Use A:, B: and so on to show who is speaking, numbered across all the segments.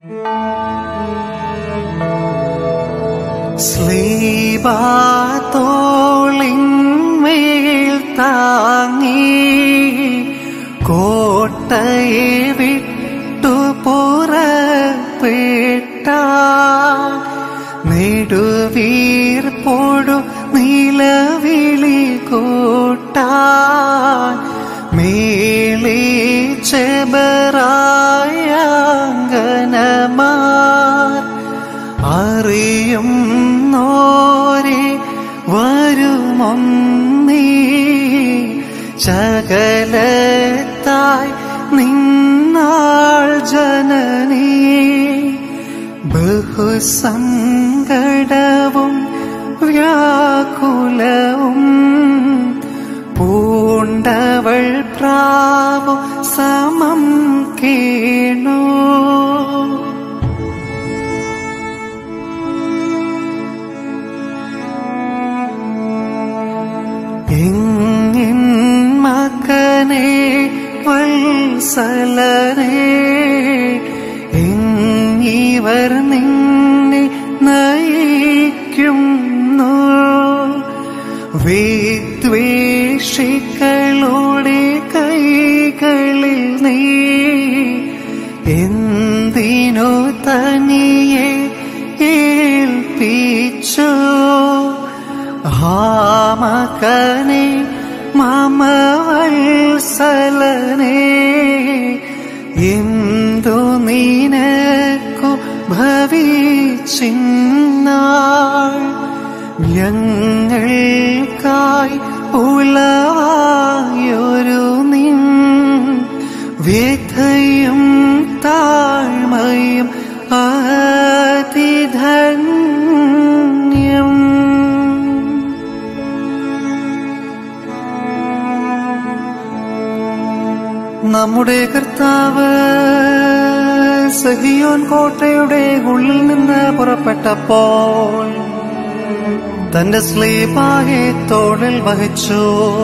A: സ്ലീബാത്തോളിന്മേൽ താങ്ങി കോട്ടയെ വിട്ടു പുറപ്പെട്ട നെടുവീർപ്പോടു നിലവിളി കൂട്ടാൻ മേളി ചെബറായങ്കനമാർ അറിയും നോരെ വരുമൊന്നീ ചകലത്തായി നിന്നാൾ ജനനീ ബഹുസങ്കടവും വ്യാകുലവും പൂണ്ടവൾ പ്രാവു സമം കേണു എങ്ങിൻ മകനെ വത്സലനെ എങ്ങിവർ നിന്നെ നയിക്കുന്നു വിദ്വേഷികളുടെ കൈകളിൽ നീ എന്തിനു തനിയെ ഏൽപ്പിച്ചു ഹാമകനെ മമവത്സലനെ എന്തു നിനക്കു ഭവിച്ചിന്നാൾ ഞങ്ങൾക്കായി ഉളവായൊരു നിൻ വ്യഥയും താഴ്മയും അതിധന്യം നമ്മുടെ കർത്താവ് സഹിയോൻ കോട്ടയുടെ ഉള്ളിൽ നിന്ന് പുറപ്പെട്ടപ്പോൾ തന്റെ സ്ലീപാകെ തോളിൽ വഹിച്ചു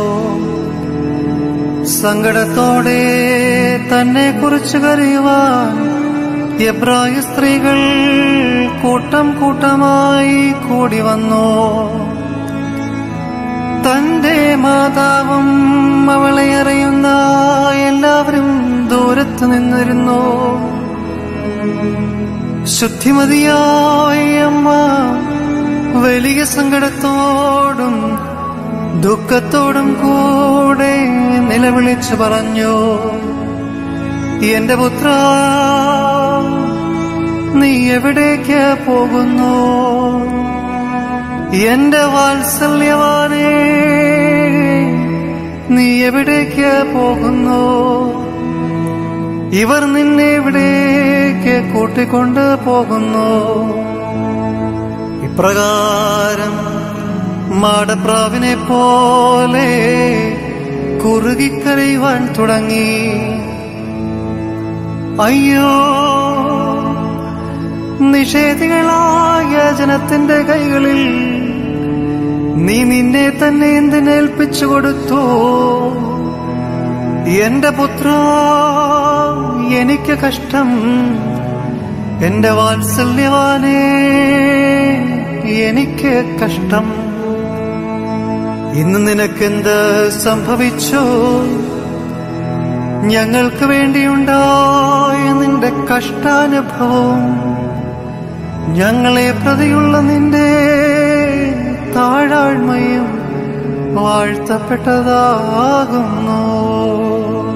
A: സങ്കടത്തോടെ തന്നെ കുറിച്ച് കരയുവാൻ എബ്രായ സ്ത്രീകൾ കൂട്ടം കൂട്ടമായി കൂടി വന്നു തന്റെ മാതാവും അവളെ അറിയുന്ന എല്ലാവരും ദൂരത്ത് നിന്നിരുന്നു ശുദ്ധിമതിയായ അമ്മ വലിയ സങ്കടത്തോടും ദുഃഖത്തോടും കൂടെ നിലവിളിച്ചു പറഞ്ഞു എന്റെ പുത്ര നീ എവിടേക്ക് പോകുന്നു എന്റെ വാത്സല്യവാനേ നീ എവിടേക്ക് പോകുന്നു ഇവർ നിന്നെ എവിടേക്ക് കൂട്ടിക്കൊണ്ട് പോകുന്നു ഇപ്രകാരം മാടപ്രാവിനെ പോലെ കുറുകിക്കരയുവാൻ തുടങ്ങി അയ്യോ നിഷേധികളായ ജനത്തിന്റെ കൈകളിൽ നീ നിന്നെ തന്നെ എന്തിനേൽപ്പിച്ചു കൊടുത്തു എന്റെ പുത്ര എനിക്ക് കഷ്ടം എന്റെ വാത്സല്യവാനേ എനിക്ക് കഷ്ടം ഇന്ന് നിനക്കെന്ത് സംഭവിച്ചു ഞങ്ങൾക്ക് വേണ്ടിയുണ്ടായ നിന്റെ കഷ്ടാനുഭവം ഞങ്ങളെ പ്രതിയുള്ള നിന്റെ താഴാഴ്മയും വാഴ്ത്തപ്പെട്ടതാകുന്നു